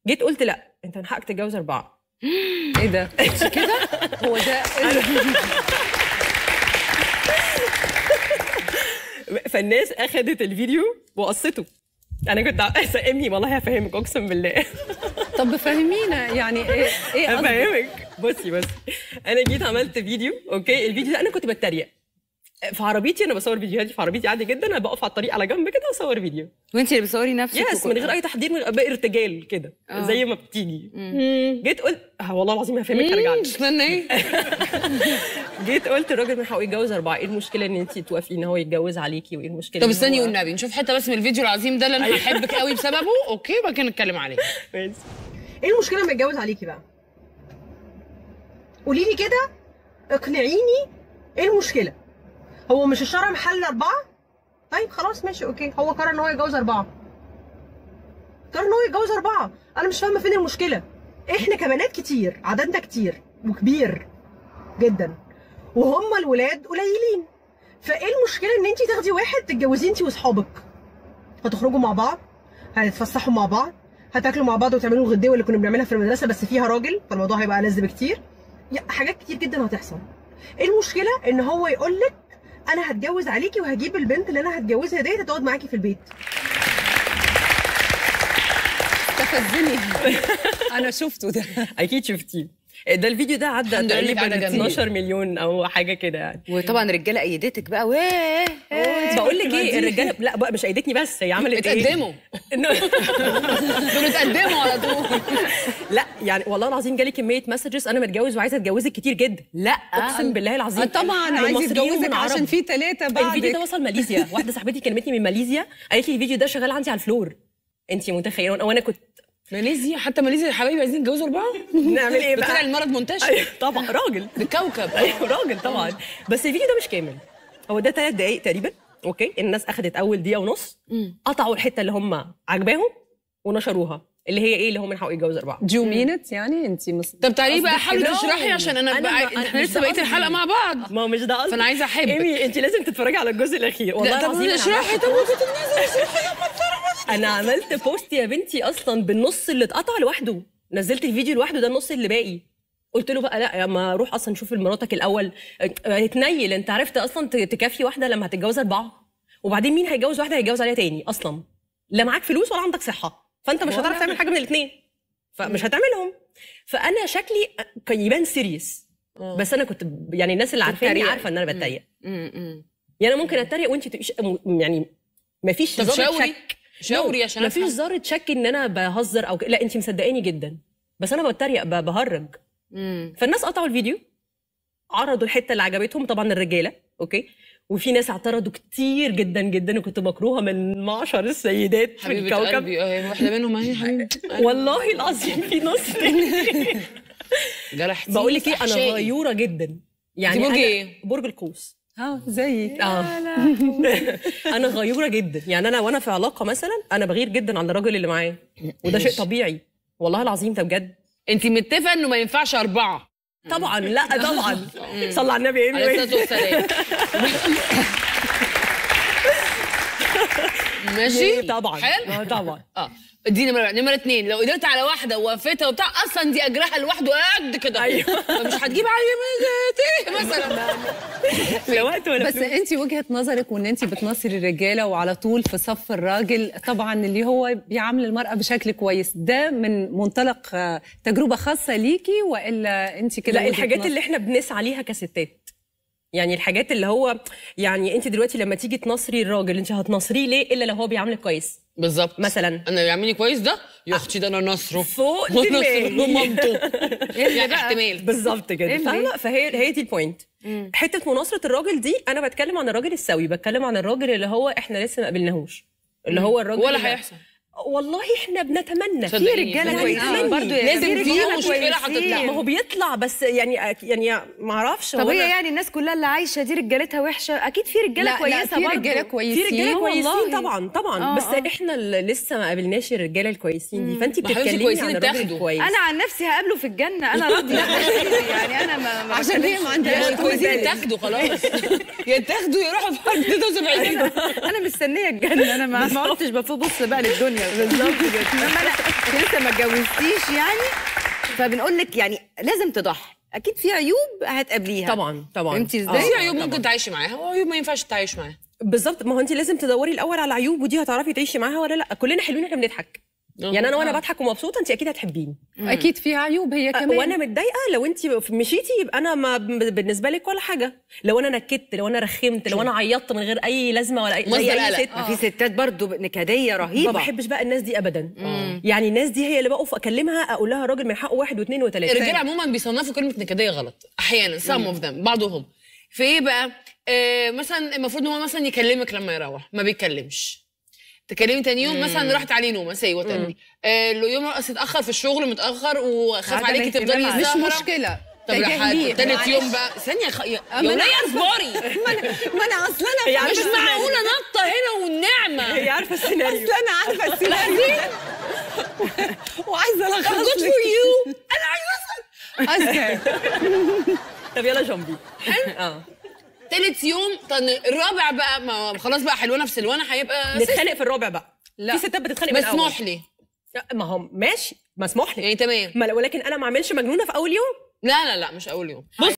جيت قلت لا انت من حقك تتجوز اربعه ايه ده كده هو ده فالناس اخدت الفيديو وقصته انا كنت ع- سائمني والله هفهمك اقسم بالله طب فهمينا يعني ايه ايه قصدك؟ هفهمك بصي بصي انا جيت عملت فيديو اوكي الفيديو ده انا كنت بتريق في عربيتي انا بصور فيديوهاتي في عربيتي عادي جدا انا بقف على الطريق على جنب كده واصور فيديو وانت اللي بتصوري نفسك يس من غير اي تحضير من غير ارتجال كده آه. زي ما بتيجي جيت قلت آه والله العظيم هفهمك هرجع لك. استنى ايه جيت قلت الراجل من حقه يتجوز اربعه ايه المشكله ان انت توافقي ان هو يتجوز عليكي وايه المشكله طب إن استني هو- والنبي نشوف حته بس من الفيديو العظيم ده اللي انا هحبك قوي بسببه اوكي وبعد كده نتكلم عليه ماشي. ايه المشكله لما اتجوز عليكي بقى قولي لي كده اقنعيني ايه المشكله هو مش الشرع محل اربعه طيب خلاص ماشي اوكي هو قرر ان هو يتجوز اربعه قرر ان هو يتجوز اربعه انا مش فاهمه فين المشكله احنا كبنات كتير عددنا كتير وكبير جدا وهم الولاد قليلين فايه المشكله ان انت تاخدي واحد تتجوزيه انت واصحابك هتخرجوا مع بعض هتتفسحوا مع بعض هتاكلوا مع بعض وتعملوا الغداوه اللي كنا بنعملها في المدرسه بس فيها راجل فالموضوع هيبقى ألذ بكتير يا- حاجات كتير جدا هتحصل ايه المشكله ان هو يقول لك انا هتجوز عليكي وهجيب البنت اللي انا هتجوزها ديت هتقعد معاكي في البيت استفزني انا شفته ده اكيد شفتيه ده الفيديو ده عدى الحمد لله قاعدة تقريبا جنبي. 12 مليون او حاجه كده يعني وطبعا الرجاله ايدتك بقى واه بقول لك ايه الرجاله لا بقى مش ايدتني بس هي عملت ايه اتقدموا إنه- دول اتقدموا على طول لا يعني والله العظيم جالي كميه مسجز انا متجوز وعايزه اتجوزك كتير جدا لا اقسم بالله العظيم آه طبعا عايز المصريين يتجوزك والعرب. عشان في ثلاثه الفيديو ده بعدك وصل ماليزيا واحده صاحبتي كلمتني من ماليزيا قالت لي الفيديو ده شغال عندي على الفلور انت متخيله وانا كنت ماليزيا حتى ماليزيا يا حبايبي عايزين يتجوزوا اربعه نعمل ايه ده طلع بقى المرض منتشر أيوة طبعا راجل الكوكب ايوه راجل طبعا بس الفيديو ده مش كامل هو ده ثلاث دقايق تقريبا اوكي الناس اخذت اول دقيقه ونص قطعوا الحته اللي هم عجباهم ونشروها اللي هي ايه اللي هم من حقه يتجوز اربعه دو مينت يعني انت مص... طب تعالي بقى قصدك حاولي كده؟ تشرحي عشان انا, أنا بقى ما- أنا احنا مش لسه ده بقيه قصدي. الحلقه مع بعض ما هو مش ده قصدي فأنا عايزة أحبك. ايمي انت لازم تتفرجي على الجزء الاخير والله لا طب العظيم أنا اشرحي عملت- طب وكنت الناس انا عملت بوست يا بنتي اصلا بالنص اللي اتقطع لوحده نزلت الفيديو لوحده ده النص اللي باقي قلت له بقى لا ما روح اصلا شوف مراتك الاول هتنيل انت عرفت اصلا ت- تكافي واحده لما هتتجوز اربعه وبعدين مين هيتجوز واحده هيتجوز عليها تاني اصلا لا معاك فلوس ولا عندك صحه فانت مش هتعرف تعمل حاجه من الاثنين فمش هتعملهم فانا شكلي كان يبان سيريس بس انا كنت ب- يعني الناس اللي عارفاني بتتريق. عارفه ان انا بتريق م-م. يعني يعني انا ممكن اتريق وانت تبقيش يعني ما فيش طب ذره شاوري. شك شاوري عشان ما فيش أفهم. ذره شك ان انا بهزر او ك... لا انت مصدقاني جدا بس انا بتريق ب- بهرج م. فالناس قطعوا الفيديو عرضوا الحته اللي عجبتهم طبعا الرجاله اوكي وفي ناس اعترضوا كتير جدا جدا وكنت مكروهه من معشر السيدات في حبيبه الكوكب قلبي اه واحده منهم اهي حبيبي والله العظيم في نص تاني جرحتيني بقول لك في ايه انا أحشائي. غيوره جدا يعني برج أنا- إيه؟ برج القوس اه زيك اه انا غيوره جدا يعني انا وانا في علاقه مثلا انا بغير جدا على الراجل اللي معايا وده شيء طبيعي والله العظيم ده بجد انت متفقه انه ما ينفعش اربعه طبعا لا طبعا صلى على النبي يا عليه إيمي. الصلاه والسلام ماشي طبعا حلو آه، طبعا اه دي نمرة نمرة اتنين لو قدرت على واحدة ووفيتها وبتاع اصلا دي اجرها لوحده قد كده أيوه. فمش هتجيب عليه ميزاتي مثلا لا وقت ولا بس فلوس. انت وجهه نظرك وان انت بتنصري الرجاله وعلى طول في صف الراجل طبعا اللي هو بيعامل المراه بشكل كويس ده من منطلق آه، تجربه خاصه ليكي والا انت كده لا وجهة الحاجات نظر؟ اللي احنا بنسعى ليها كستات يعني الحاجات اللي هو يعني انت دلوقتي لما تيجي تنصري الراجل انت هتنصريه ليه الا لو هو بيعاملك كويس بالظبط مثلا انا بيعملني كويس ده يا اختي ده انا نصره فوق ونصر دماغي. له مامته يعني احتمال بالظبط كده اللي؟ فاهمه فهي هي دي البوينت حته مناصره الراجل دي انا بتكلم عن الراجل السوي بتكلم عن الراجل اللي هو احنا لسه ما قابلناش اللي هو الراجل ولا اللي- هيحصل والله احنا بنتمنى صدقيني. في رجاله يعني كويسين آه، برضه يا لازم جماعة. في رجالة مشكلة كويسين. هتطلع. ما هو بيطلع بس يعني يعني ما اعرفش طب هو هي أنا- يعني الناس كلها اللي عايشه دي رجالتها وحشه اكيد في رجاله لا لا كويسه في برضه رجاله في كويسين رجاله كويسين والله. طبعا طبعا آه، بس آه. احنا اللي لسه ما قابلناش الرجاله الكويسين دي فانت ما حبيبتي بتتكلمي كويسين عن الراجل اتاخدوا. الكويس انا عن نفسي هقابله في الجنه انا راضيه يعني انا ما ما عشان هي ما عندهاش يعني كويسين تاخدوا خلاص يتاخدوا يروحوا في حرب 73 انا مستنيه الجنه انا ما ما عدتش ببص بقى للدنيا بالظبط كده انما انا انت لسه ما اتجوزتيش يعني فبنقول لك يعني لازم تضحي اكيد في عيوب هتقابليها طبعا طبعا فهمتي آه. ازاي؟ في عيوب ممكن تعيشي معاها وعيوب ما ينفعش تعيش معاها بالظبط ما هو انت لازم تدوري الاول على عيوب ودي هتعرفي تعيشي معاها ولا لا كلنا حلوين احنا بنضحك يعني انا وانا بضحك ومبسوطه انت اكيد هتحبيني اكيد فيها عيوب هي كمان وانا متضايقه لو انت مشيتي يبقى انا ما بالنسبه لك ولا حاجه لو انا نكدت لو انا رخمت لو انا عيطت من غير اي لازمه ولا اي مصدر زي قلق. اي ست في ستات برضو نكديه رهيبه ما بحبش بقى الناس دي ابدا يعني الناس دي هي اللي بقف اكلمها اقول لها راجل من حقه واحد واثنين وثلاثه الرجاله عموما بيصنفوا كلمه نكديه غلط احيانا some of them بعضهم في ايه بقى آه مثلا المفروض ان هو مثلا يكلمك لما يروح ما بيتكلمش تكلمي تاني يوم مثلا راحت عليه نومه سي وات آه لو يوم رقص اتاخر في الشغل متاخر وخاف عدم عليكي اهتمام تفضلي عليه. مش سهره مشكله طب يا تجاهليه. حاج تالت معلش. يوم بقى ثانيه خ... يا أما يا أنا وليه عارفة. اصبري ما انا ما انا اصلا هي انا عارفة مش معقوله نطه هنا والنعمه هي عارفه السيناريو اصل انا عارفه السيناريو وعايزه الخص جود لك فور يو انا عايزه أسكت. طب يلا جنبي اه تالت يوم طب الرابع بقى ما خلاص بقى حلوانه في سلوانه هيبقى نتخانق في الرابع بقى لا. في ستات بتتخانق من الاول مسموح لي ما هو ماشي مسموح لي يعني تمام ما ولكن انا ما اعملش مجنونه في اول يوم لا لا لا مش اول يوم بص